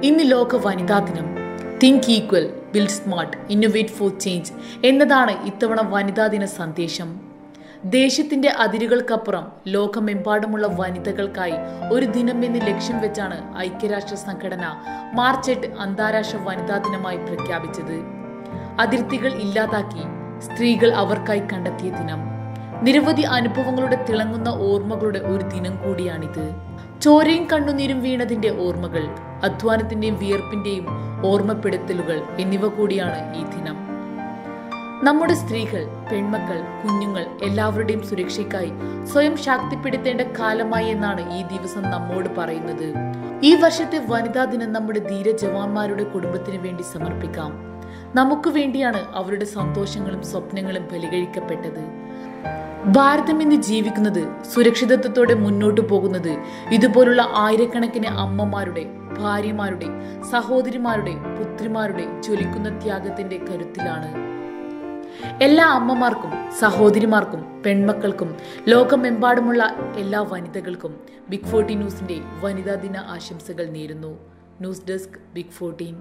ഇന്ന് ലോക വനിതാ ദിനം think equal build smart innovate for change എന്നതാണ് ഇത്തവണ വനിതാ ദിന സന്ദേശം ദേശത്തിന്റെ അതിരുകൾക്കപ്പുറം ലോകമെമ്പാടുമുള്ള വനിതകൾക്കായി ഒരു ദിനം എന്ന് ലക്ഷ്യം വെച്ചാണ് ഐക്യരാഷ്ട്ര സംഘടന മാർച്ച് എട്ട് അന്താരാഷ്ട്ര വനിതാ ദിനമായി പ്രഖ്യാപിച്ചത് അതിർത്തികൾ ഇല്ലാതാക്കി സ്ത്രീകൾ അവർക്കായി കണ്ടെത്തിയ ദിനം നിരവധി അനുഭവങ്ങളുടെ തിളങ്ങുന്ന ഓർമ്മകളുടെ ഒരു ദിനം കൂടിയാണിത് ചോരയും കണ്ണുനീരും വീണതിന്റെ ഓർമ്മകൾ അധ്വാനത്തിന്റെയും വിയർപ്പിന്റെയും ഓർമ്മപ്പെടുത്തലുകൾ എന്നിവ കൂടിയാണ് ഈ ദിനം നമ്മുടെ സ്ത്രീകൾ പെൺമക്കൾ കുഞ്ഞുങ്ങൾ എല്ലാവരുടെയും സുരക്ഷയ്ക്കായി സ്വയം ശാക്തിപ്പെടുത്തേണ്ട കാലമായി എന്നാണ് ഈ ദിവസം നമ്മോട് പറയുന്നത് ഈ വർഷത്തെ വനിതാ ദിനം നമ്മുടെ ധീര ജവാന്മാരുടെ കുടുംബത്തിന് വേണ്ടി സമർപ്പിക്കാം നമുക്ക് വേണ്ടിയാണ് അവരുടെ സന്തോഷങ്ങളും സ്വപ്നങ്ങളും ബലികഴിക്കപ്പെട്ടത് ഭാരതം ഇന്ന് ജീവിക്കുന്നത് സുരക്ഷിതത്വത്തോടെ മുന്നോട്ടു പോകുന്നത് ഇതുപോലുള്ള ആയിരക്കണക്കിന് അമ്മമാരുടെ ഭാര്യമാരുടെ സഹോദരിമാരുടെ പുത്രിമാരുടെ ജ്വലിക്കുന്ന ത്യാഗത്തിന്റെ കരുത്തിലാണ് എല്ലാ അമ്മമാർക്കും സഹോദരിമാർക്കും പെൺമക്കൾക്കും ലോകമെമ്പാടുമുള്ള എല്ലാ വനിതകൾക്കും ബിഗ് ഫോർട്ടീൻ ന്യൂസിന്റെ വനിതാ ദിന ആശംസകൾ നേരുന്നു news desk big fourteen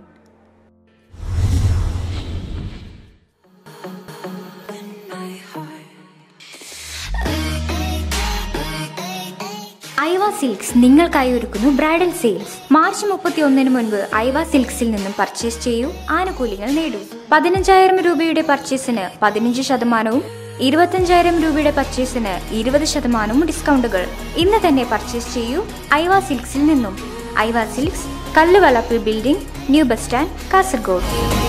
Aiva silks നിങ്ങൾക്കായി ഒരുക്കുന്നു ബ്രൈഡൽ സെയിൽസ് മാർച്ച് മുപ്പത്തി ഒന്നിന് മുൻപ് ഐവ സിൽക്സിൽ നിന്നും പർച്ചേസ് ചെയ്യൂ ആനുകൂല്യങ്ങൾ നേടൂ പതിനഞ്ചായിരം രൂപയുടെ പർച്ചേസിന് പതിനഞ്ച് ശതമാനവും ഇരുപത്തഞ്ചായിരം രൂപയുടെ പർച്ചേസിന് ഇരുപത് ശതമാനവും ഡിസ്കൗണ്ടുകൾ ഇന്ന് തന്നെ പർച്ചേസ് ചെയ്യൂ ഐവ സിൽക്സിൽ നിന്നും ഐവ സിൽക്സ് കല്ലുവളപ്പിൽ building new bus stand Kasaragod